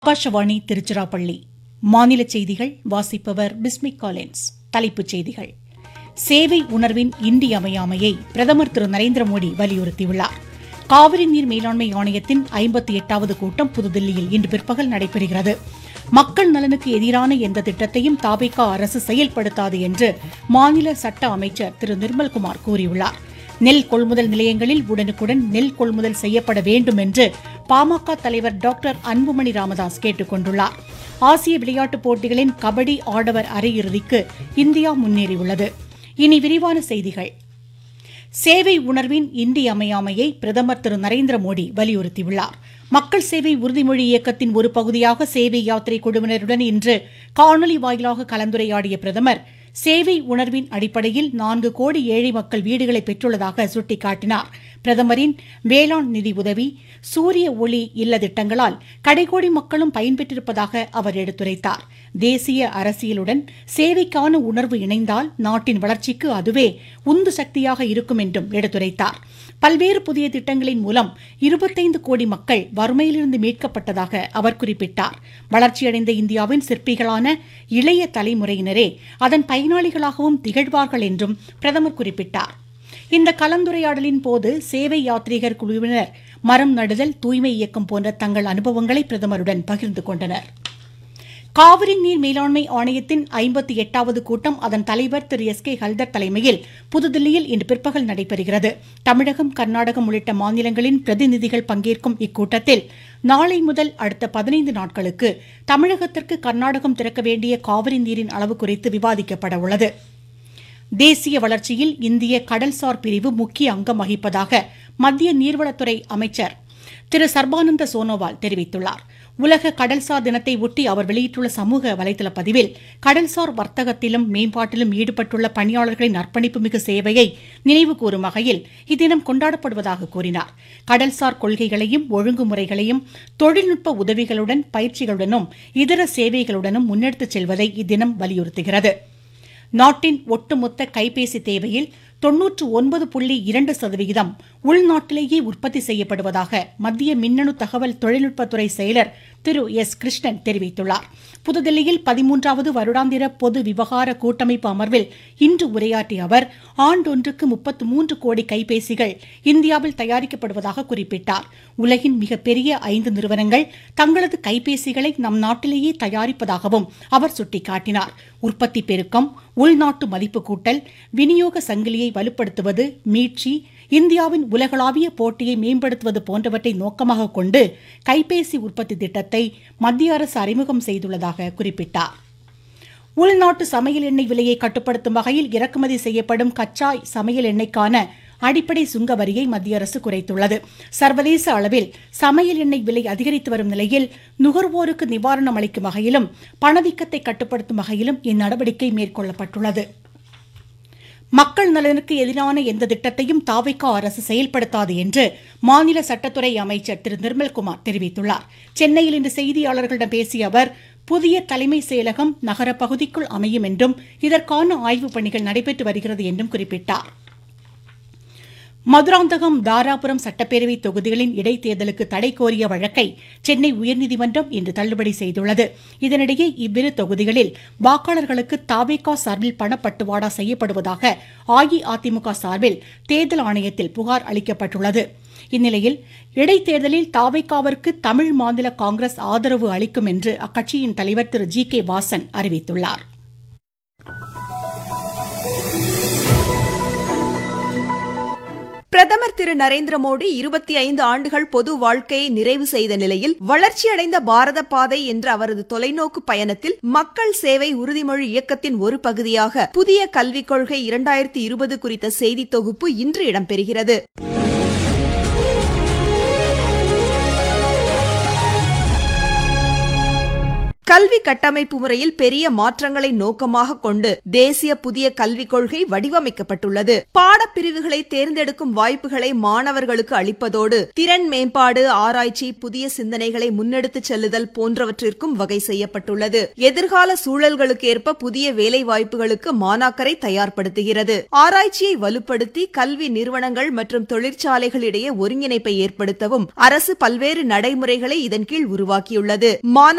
ஆகாஷவாணி திருச்சிராப்பள்ளி மாநில செய்திகள் வாசிப்பவர் பிஸ்மிக் காலின்ஸ் தலைப்புச் செய்திகள் சேவை உணர்வின் இன்றியமையாமையை பிரதமர் திரு நரேந்திர மோடி வலியுறுத்தியுள்ளார் காவிரி நீர் மேலாண்மை ஆணையத்தின் ஐம்பத்தி எட்டாவது கூட்டம் புதுதில்லியில் இன்று பிற்பகல் நடைபெறுகிறது மக்கள் நலனுக்கு எதிரான எந்த திட்டத்தையும் தாபிகா அரசு செயல்படுத்தாது என்று மாநில சட்ட அமைச்சர் திரு நிர்மல்குமார் கூறியுள்ளார் நெல் கொள்முதல் நிலையங்களில் உடனுக்குடன் நெல் கொள்முதல் செய்யப்பட வேண்டும் என்று பாமக தலைவர் டாக்டர் அன்புமணி ராமதாஸ் கேட்டுக் கொண்டுள்ளார் ஆசிய விளையாட்டுப் போட்டிகளின் கபடி ஆடவர் அரையிறுதிக்கு இந்தியா முன்னேறியுள்ளது இனி விரிவான செய்திகள் சேவை உணர்வின் இன்றியமையாமையை பிரதமர் திரு நரேந்திர மோடி வலியுறுத்தியுள்ளார் மக்கள் சேவை உறுதிமொழி இயக்கத்தின் ஒரு பகுதியாக சேவை யாத்திரை குழுவினருடன் இன்று காணொலி வாயிலாக கலந்துரையாடிய பிரதமர் சேவை உணர்வின் அடிப்படையில் நான்கு கோடி ஏழை மக்கள் வீடுகளை பெற்றுள்ளதாக சுட்டிக்காட்டினார் பிரதமரின் வேளாண் நிதி உதவி சூரிய ஒளி இல்ல திட்டங்களால் கடைகோடி மக்களும் பயன்பெற்றிருப்பதாக அவர் எடுத்துரைத்தார் தேசிய அரசியலுடன் சேவைக்கான உணர்வு இணைந்தால் நாட்டின் வளர்ச்சிக்கு அதுவே உந்து சக்தியாக இருக்கும் என்றும் எடுத்துரைத்தார் பல்வேறு புதிய திட்டங்களின் மூலம் இருபத்தைந்து கோடி மக்கள் வறுமையிலிருந்து மீட்கப்பட்டதாக அவர் குறிப்பிட்டார் வளர்ச்சியடைந்த இந்தியாவின் சிற்பிகளான இளைய தலைமுறையினரே அதன் பயனாளிகளாகவும் திகழ்வார்கள் என்றும் பிரதமர் குறிப்பிட்டார் இந்த கலந்துரையாடலின் போது சேவை யாத்ரீகர் குழுவினர் மரம் நடுதல் தூய்மை இயக்கம் போன்ற தங்கள் அனுபவங்களை பிரதமருடன் பகிர்ந்து கொண்டனர் காவிரி நீர் மேலாண்மை ஆணையத்தின் ஐம்பத்தி எட்டாவது கூட்டம் அதன் தலைவர் திரு எஸ் கே ஹல்தர் தலைமையில் புதுதில்லியில் இன்று பிற்பகல் நடைபெறுகிறது தமிழகம் கர்நாடகம் உள்ளிட்ட மாநிலங்களின் பிரதிநிதிகள் பங்கேற்கும் இக்கூட்டத்தில் நாளை முதல் அடுத்த பதினைந்து நாட்களுக்கு தமிழகத்திற்கு கர்நாடகம் திறக்க வேண்டிய காவிரி நீரின் அளவு குறித்து விவாதிக்கப்பட உள்ளது தேசிய வளர்ச்சியில் இந்திய கடல்சார் பிரிவு முக்கிய அங்கம் வகிப்பதாக மத்திய நீர்வளத்துறை அமைச்சர் திரு சர்பானந்த சோனோவால் தெரிவித்துள்ளார் உலக கடல்சார் தினத்தை ஒட்டி அவர் வெளியிட்டுள்ள சமூக வலைதள பதிவில் கடல்சார் வர்த்தகத்திலும் மேம்பாட்டிலும் ஈடுபட்டுள்ள பணியாளர்களின் அர்ப்பணிப்புமிகு சேவையை நினைவு கூறும் வகையில் இத்தினம் கொண்டாடப்படுவதாக கூறினார் கடல்சார் கொள்கைகளையும் ஒழுங்குமுறைகளையும் தொழில்நுட்ப உதவிகளுடன் பயிற்சிகளுடனும் இதர சேவைகளுடனும் முன்னெடுத்துச் செல்வதை இத்தினம் வலியுறுத்துகிறது நாட்டின் ஒட்டுமொத்த கைபேசி தேவையில் தொன்னூற்று ஒன்பது புள்ளி இரண்டு சதவிகிதம் உள்நாட்டிலேயே உற்பத்தி செய்யப்படுவதாக மத்திய மின்னணு தகவல் தொழில்நுட்பத்துறை செயலர் திரு எஸ் கிருஷ்ணன் தெரிவித்துள்ளார் புதுதில்லியில் பதிமூன்றாவது வருடாந்திர பொது விவகார கூட்டமைப்பு அமர்வில் இன்று உரையாற்றிய அவர் ஆண்டொன்றுக்கு முப்பத்து மூன்று கோடி கைபேசிகள் இந்தியாவில் தயாரிக்கப்படுவதாக குறிப்பிட்டார் உலகின் மிகப்பெரிய ஐந்து நிறுவனங்கள் தங்களது கைபேசிகளை நம் நாட்டிலேயே தயாரிப்பதாகவும் அவர் சுட்டிக்காட்டினார் உற்பத்தி பெருக்கம் உள்நாட்டு மதிப்பு கூட்டல் விநியோக சங்கிலியை வலுப்படுத்துவது மீட்சி இந்தியாவின் உலகளாவிய போட்டியை மேம்படுத்துவது போன்றவற்றை நோக்கமாக கொண்டு கைபேசி உற்பத்தி திட்டத்தை மத்திய அரசு அறிமுகம் செய்துள்ளதாக குறிப்பிட்டார் உள்நாட்டு சமையல் எண்ணெய் விலையை கட்டுப்படுத்தும் வகையில் இறக்குமதி செய்யப்படும் கச்சா சமையல் எண்ணெய்க்கான அடிப்படை சுங்க வரியை மத்திய அரசு குறைத்துள்ளது சர்வதேச அளவில் சமையல் எண்ணெய் விலை அதிகரித்து வரும் நிலையில் நுகர்வோருக்கு நிவாரணம் அளிக்கும் வகையிலும் பணவீக்கத்தை கட்டுப்படுத்தும் வகையிலும் இந்நடவடிக்கை மேற்கொள்ளப்பட்டுள்ளது மக்கள் நலனுக்கு எதிரான எந்த திட்டத்தையும் தாவைக்கா அரசு செயல்படுத்தாது என்று மாநில சட்டத்துறை அமைச்சர் திரு நிர்மல்குமார் தெரிவித்துள்ளார் சென்னையில் இன்று செய்தியாளர்களிடம் பேசிய அவர் புதிய தலைமை செயலகம் நகர பகுதிக்குள் அமையும் என்றும் இதற்கான ஆய்வுப் பணிகள் நடைபெற்று வருகிறது என்றும் குறிப்பிட்டார் மதுராந்தகம் தாராபுரம் சட்டப்பேரவை தொகுதிகளின் இடைத்தேர்தலுக்கு தடை கோரிய வழக்கை சென்னை உயர்நீதிமன்றம் இன்று தள்ளுபடி செய்துள்ளது இதனிடையே இவ்விரு தொகுதிகளில் வாக்காளர்களுக்கு தாவேகா சார்பில் பணப்பட்டுவாடா செய்யப்படுவதாக அஇஅதிமுக சார்பில் தேர்தல் ஆணையத்தில் புகார் அளிக்கப்பட்டுள்ளது இந்நிலையில் இடைத்தேர்தலில் தாவேகாவிற்கு தமிழ் மாநில காங்கிரஸ் ஆதரவு அளிக்கும் என்று அக்கட்சியின் தலைவர் திரு ஜி கே வாசன் அறிவித்துள்ளார் பிரதமர் திரு நரேந்திர மோடி இருபத்தி ஐந்து ஆண்டுகள் பொது வாழ்க்கையை நிறைவு செய்த நிலையில் வளர்ச்சியடைந்த பாரத பாதை என்ற அவரது தொலைநோக்கு பயணத்தில் மக்கள் சேவை உறுதிமொழி இயக்கத்தின் ஒரு பகுதியாக புதிய கல்விக் கொள்கை இரண்டாயிரத்தி இருபது குறித்த செய்தி தொகுப்பு இன்று இடம்பெறுகிறது கல்வி கட்டமைப்பு முறையில் பெரிய மாற்றங்களை நோக்கமாக கொண்டு தேசிய புதிய கல்விக் கொள்கை வடிவமைக்கப்பட்டுள்ளது பாடப்பிரிவுகளை தேர்ந்தெடுக்கும் வாய்ப்புகளை மாணவர்களுக்கு அளிப்பதோடு திறன் மேம்பாடு ஆராய்ச்சி புதிய சிந்தனைகளை முன்னெடுத்துச் செல்லுதல் போன்றவற்றிற்கும் வகை செய்யப்பட்டுள்ளது எதிர்கால சூழல்களுக்கு ஏற்ப புதிய வேலை வாய்ப்புகளுக்கு மாணாக்கரை தயார்படுத்துகிறது ஆராய்ச்சியை வலுப்படுத்தி கல்வி நிறுவனங்கள் மற்றும் தொழிற்சாலைகளிடையே ஒருங்கிணைப்பை ஏற்படுத்தவும் அரசு பல்வேறு நடைமுறைகளை இதன் கீழ் உருவாக்கியுள்ளது மாணா